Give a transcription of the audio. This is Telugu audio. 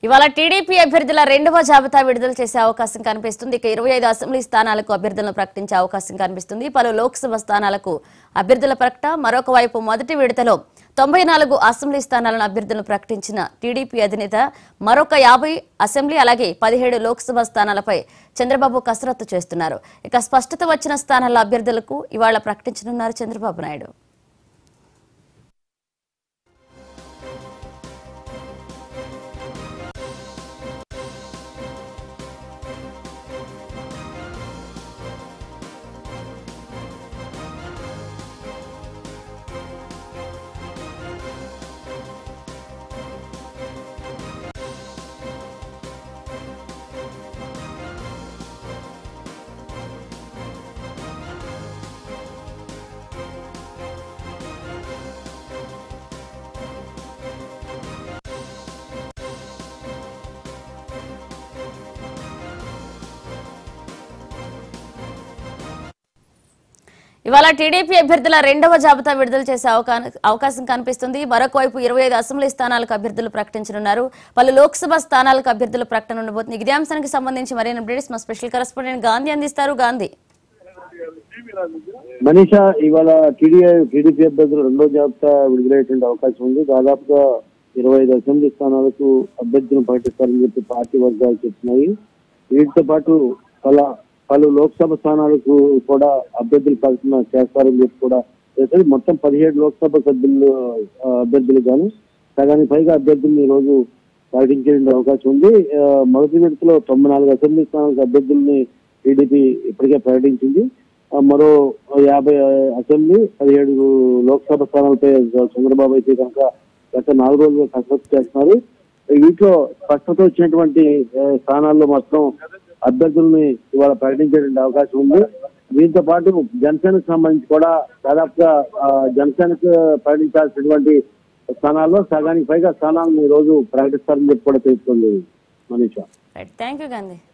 ఇవాళ టీడీపీ అభ్యర్థుల రెండవ జాబితా విడుదల చేసే అవకాశం కనిపిస్తుంది ఇక ఇరవై ఐదు అసెంబ్లీ స్థానాలకు అభ్యర్థులను ప్రకటించే అవకాశం కనిపిస్తుంది పలు లోక్సభ స్థానాలకు అభ్యర్థుల ప్రకటన మరొక వైపు మొదటి విడతలో తొంభై నాలుగు అసెంబ్లీ స్థానాలను అభ్యర్థులను ప్రకటించిన టీడీపీ అధినేత మరొక యాభై అసెంబ్లీ అలాగే పదిహేడు లోక్సభ స్థానాలపై చంద్రబాబు కసరత్తు చేస్తున్నారు ఇక స్పష్టత వచ్చిన స్థానాల అభ్యర్థులకు ఇవాళ ప్రకటించనున్నారు చంద్రబాబు నాయుడు ఇవాళ టీడీపీ అభ్యర్థుల రెండవ జాబితా విడుదల చేసే అవకా- అవకాశం కనిపిస్తుంది మరొక వైపు ఇరవై ఐదు అసెంబ్లీ స్థానాలకు అభ్యర్థులు ప్రకటించనున్నారు పలు లోక్సభ స్థానాలకు అభ్యర్థుల ప్రకటన ఉండబోతుంది ఇదే అంశానికి సంబంధించి మరిన్ని అప్డేట్స్ మా స్పెషల్ కరెస్పాండెంట్ గాంధీ అందిస్తారు గాంధీ మనీషా ఇవాళ టీడీఐ టీడీపీ అభ్యర్థులు రెండో జాబితా విడుదలయ్యేటువంటి అవకాశం ఉంది దాదాపుగా ఇరవై ఐదు అసెంబ్లీ స్థానాలకు అభ్యర్థులను ప్రకటిస్తారని చెప్పి పార్టీ వర్గాలు చెప్తున్నాయి వీటితో పాటు పల పలు లోక్సభ స్థానాలకు కూడా అభ్యర్థులు ప్రకటన చేస్తారని చెప్పి కూడా చేస్తారు మొత్తం పదిహేడు లోక్సభ సభ్యులు ఆ, అభ్యర్థులు కానీ సగానికి పైగా అభ్యర్థులను ఈ రోజు ప్రకటించే అవకాశం ఉంది ఆ, మొదటి విడతలో తొంభై నాలుగు అసెంబ్లీ స్థానాలకు అభ్యర్థుల్ని టీడీపీ ఇప్పటికే ప్రకటించింది ఆ, మరో యాభై అసెంబ్లీ పదిహేడు లోక్సభ స్థానాలపై చంద్రబాబు అయితే కనుక గత నాలుగు రోజులుగా కసరత్తు చేస్తున్నారు వీటిలో స్పష్టత వచ్చినటువంటి ఆ, స్థానాల్లో మొత్తం అభ్యర్థుల్ని ఇవాళ ప్రకటించేటువంటి అవకాశం ఉంది దీంతో పాటు జనసేనకు సంబంధించి కూడా దాదాపుగా ఆ, జనసేనకు ప్రకటించాల్సినటువంటి స్థానాల్లో సగానికి పైగా స్థానాలను ఈ రోజు ప్రకటిస్తారని చెప్పి కూడా తెలుస్తుంది Manisha right thank you Gandhi